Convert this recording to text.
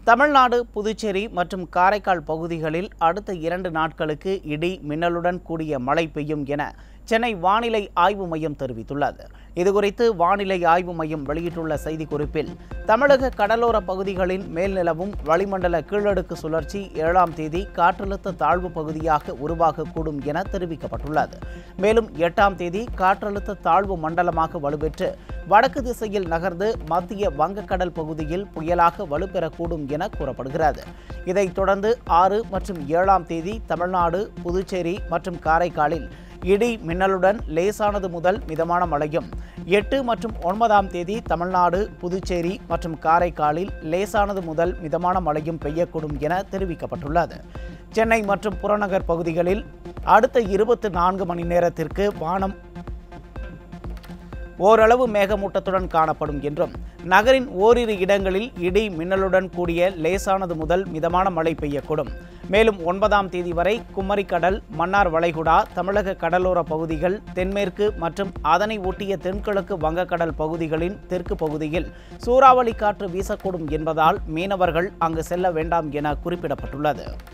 தமிழ்நாடு புதுச்சேரி மற்றும் காரைக்கால் பகுதிகளில் அடுத்த இரண்டு நாட்களுக்கு இடி மின்னலுடன் கூடிய மழை பெய்யும் என சென்னை வானிலை ஆய்வு மையம் தெரிவித்துள்ளது இதுகுறித்து வானிலை ஆய்வு மையம் வெளியிட்டுள்ள செய்திக்குறிப்பில் தமிழக கடலோர பகுதிகளின் மேல் நிலவும் வளிமண்டல கீழடுக்கு சுழற்சி ஏழாம் தேதி காற்றழுத்த தாழ்வு பகுதியாக உருவாகக்கூடும் என தெரிவிக்கப்பட்டுள்ளது மேலும் எட்டாம் தேதி காற்றழுத்த தாழ்வு மண்டலமாக வலுப்பெற்று வடக்கு திசையில் நகர்ந்து மத்திய வங்கக்கடல் பகுதியில் புயலாக வலுப்பெறக்கூடும் என கூறப்படுகிறது இதைத் தொடர்ந்து ஆறு மற்றும் ஏழாம் தேதி தமிழ்நாடு புதுச்சேரி மற்றும் காரைக்காலில் இடி மின்னலுடன் லேசானது முதல் மிதமான மழையும் எட்டு மற்றும் ஒன்பதாம் தேதி தமிழ்நாடு புதுச்சேரி மற்றும் காரைக்காலில் லேசானது முதல் மிதமான மழையும் பெய்யக்கூடும் என தெரிவிக்கப்பட்டுள்ளது சென்னை மற்றும் புறநகர் பகுதிகளில் அடுத்த இருபத்தி நான்கு மணி நேரத்திற்கு வானம் ஓரளவு மேகமூட்டத்துடன் காணப்படும் என்றும் நகரின் ஓரிரு இடங்களில் இடி மின்னலுடன் கூடிய லேசானது முதல் மிதமான மழை பெய்யக்கூடும் மேலும் ஒன்பதாம் தேதி வரை குமரிக்கடல் மன்னார் வளைகுடா தமிழக கடலோர பகுதிகள் தென்மேற்கு மற்றும் அதனை ஒட்டிய தென்கிழக்கு வங்கக்கடல் பகுதிகளின் தெற்கு பகுதியில் சூறாவளி காற்று வீசக்கூடும் என்பதால் மீனவர்கள் அங்கு செல்ல வேண்டாம் என குறிப்பிடப்பட்டுள்ளது